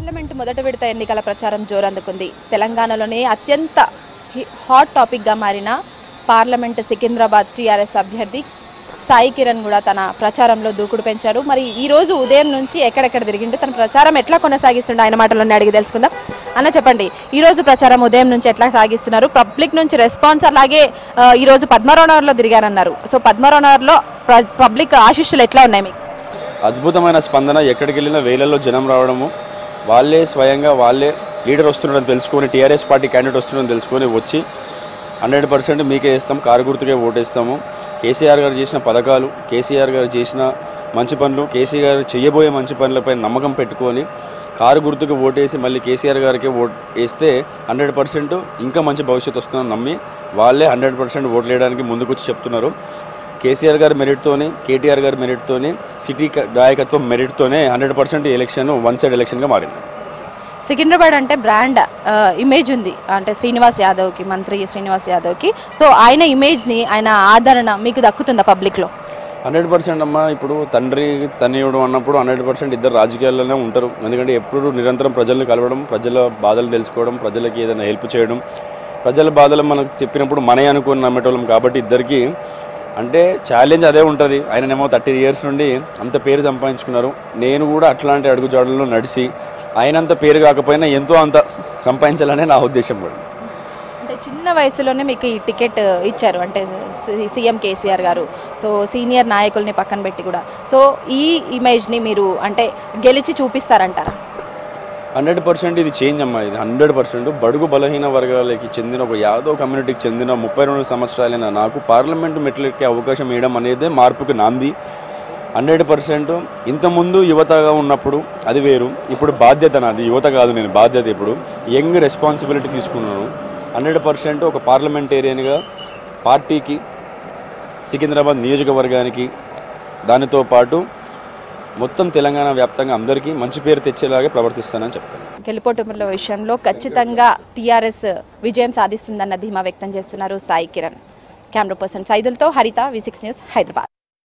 parliament మొదటి విడత ఎన్నికల ప్రచారం జోరందుకుంది తెలంగాణలోనే అత్యంత హి- హాట్ టాపిక్గా మారిన పార్లమెంట్ సికింద్రాబాద్ టీఆర్ఎస్ అభ్యర్థి సాయి కిరణ్ కూడా తన ప్రచారంలో దూకుడు పెంచారు మరి ఈ రోజు ఉదయం నుంచి ఎక్కడెక్కడ తిరిగిండు తన ప్రచారం ఎట్లా కొనసాగిస్తుండో ఆయన మాటలోనే అడిగి తెలుసుకుందాం అన్న చెప్పండి ఈ రోజు ప్రచారం ఉదయం నుంచి ఎట్లా సాగిస్తున్నారు పబ్లిక్ నుంచి రెస్పాన్స్ అలాగే ఆ, ఈ రోజు పద్మరోనగర్లో తిరిగారన్నారు సో పద్మరోనగర్లో ప్ర- పబ్లిక్ ఆశిష్యులు ఎట్లా ఉన్నాయి మీకు అద్భుతమైన స్పందన ఎక్కడికి వెళ్ళినా వేలల్లో జనం రావడము వాళ్ళే స్వయంగా వాళ్ళే లీడర్ వస్తున్నాడని తెలుసుకొని టీఆర్ఎస్ పార్టీ క్యాండిడేట్ వస్తున్నాడని తెలుసుకొని వచ్చి హండ్రెడ్ పర్సెంట్ మీకే ఇస్తాం కారు గుర్తుకే ఓటేస్తాము కేసీఆర్ గారు చేసిన పథకాలు కేసీఆర్ గారు చేసిన మంచి పనులు కేసీఆర్ గారు చేయబోయే మంచి పనులపై నమ్మకం పెట్టుకొని కారు గుర్తుకు ఓటేసి మళ్ళీ కేసీఆర్ గారికి ఓట్ వేస్తే హండ్రెడ్ పర్సెంట్ ఇంకా మంచి భవిష్యత్తు వస్తుందని నమ్మి వాళ్ళే హండ్రెడ్ పర్సెంట్ ఓట్లు వేయడానికి ముందుకొచ్చి చెప్తున్నారు కేసీఆర్ గారి మెరిట్తోని కేటీఆర్ గారి మెరిట్తోని సిటీ క- నాయకత్వం మెరిట్తోనే hundred percent election one side ఎలక్షన్గా మారింది సికింద్రాబాద్ అంటే బ్రాండ్ ఆ, ఇమేజ్ ఉంది అంటే శ్రీనివాస్ యాదవ్కి మంత్రి శ్రీనివాస్ యాదవ్కి సో ఆయన ఇమేజ్ని ఆయన ఆదరణ మీకు దక్కుతుందా పబ్లిక్లో హండ్రెడ్ పర్సెంట్ అమ్మ ఇప్పుడు తండ్రి తనయుడు అన్నప్పుడు హండ్రెడ్ పర్సెంట్ ఇద్దరు రాజకీయాల్లోనే ఉంటారు ఎందుకంటే ఎప్పుడు నిరంతరం ప్రజల్ని కలవడం ప్రజల బాధలు తెలుసుకోవడం ప్రజలకి ఏదైనా హెల్ప్ చేయడం ప్రజల బాధలు మనకు చెప్పినప్పుడు మనే అనుకుని నమ్మేటోళ్ళం కాబట్టి ఇద్దరికి అంటే ఛాలెంజ్ అదే ఉంటుంది ఆయననేమో థర్టీ ఇయర్స్ నుండి అంత పేరు సంపాదించుకున్నారు నేను కూడా అట్లాంటి అడుగుజాడల్లో నడిచి ఆయనంత పేరు కాకపోయినా ఎంతో అంత సంపాదించాలనే నా ఉద్దేశం కూడా అంటే చిన్న వయసులోనే మీకు ఈ టికెట్ ఇచ్చారు అంటే సి- సీఎం కేసీఆర్ గారు సో సీనియర్ నాయకుల్ని పక్కన పెట్టి కూడా సో ఈ ఇమేజ్ని మీరు అంటే గెలిచి చూపిస్తారంటారా హండ్రెడ్ పర్సెంట్ ఇది చేంజ్ అమ్మా ఇది హండ్రెడ్ పర్సెంట్ బడుగు బలహీన వర్గాలకి చెందిన ఒక యాదవ్ కమ్యూనిటీకి చెందిన ముప్పై రెండు సంవత్సరాలైన నాకు పార్లమెంటు మెట్లెక్కే అవకాశం ఇవ్వడం అనేది మార్పుకి నాంది హండ్రెడ్ పర్సెంట్ ఇంతకుముందు యువతగా ఉన్నప్పుడు అది వేరు ఇప్పుడు బాధ్యత నాది యువత కాదు నేను బాధ్యత ఇప్పుడు యంగ్ రెస్పాన్సిబిలిటీ తీసుకున్నాను హండ్రెడ్ పర్సెంట్ ఒక పార్లమెంటేరియన్గా పార్టీకి సికింద్రాబాద్ నియోజకవర్గానికి దానితో పాటు మొత్తం తెలంగాణ వ్యాప్తంగా అందరికీ మంచి పేరు తెచ్చేలాగే ప్రవర్తిస్తానని చెప్తాను గెలుపోటముల విషయంలో ఖచ్చితంగా టీఆర్ఎస్ విజయం సాధిస్తుందన్న ధీమా వ్యక్తం చేస్తున్నారు సాయి కిరణ్ కెమెరా పర్సన్ సైదులతో Haritha V six news Hyderabad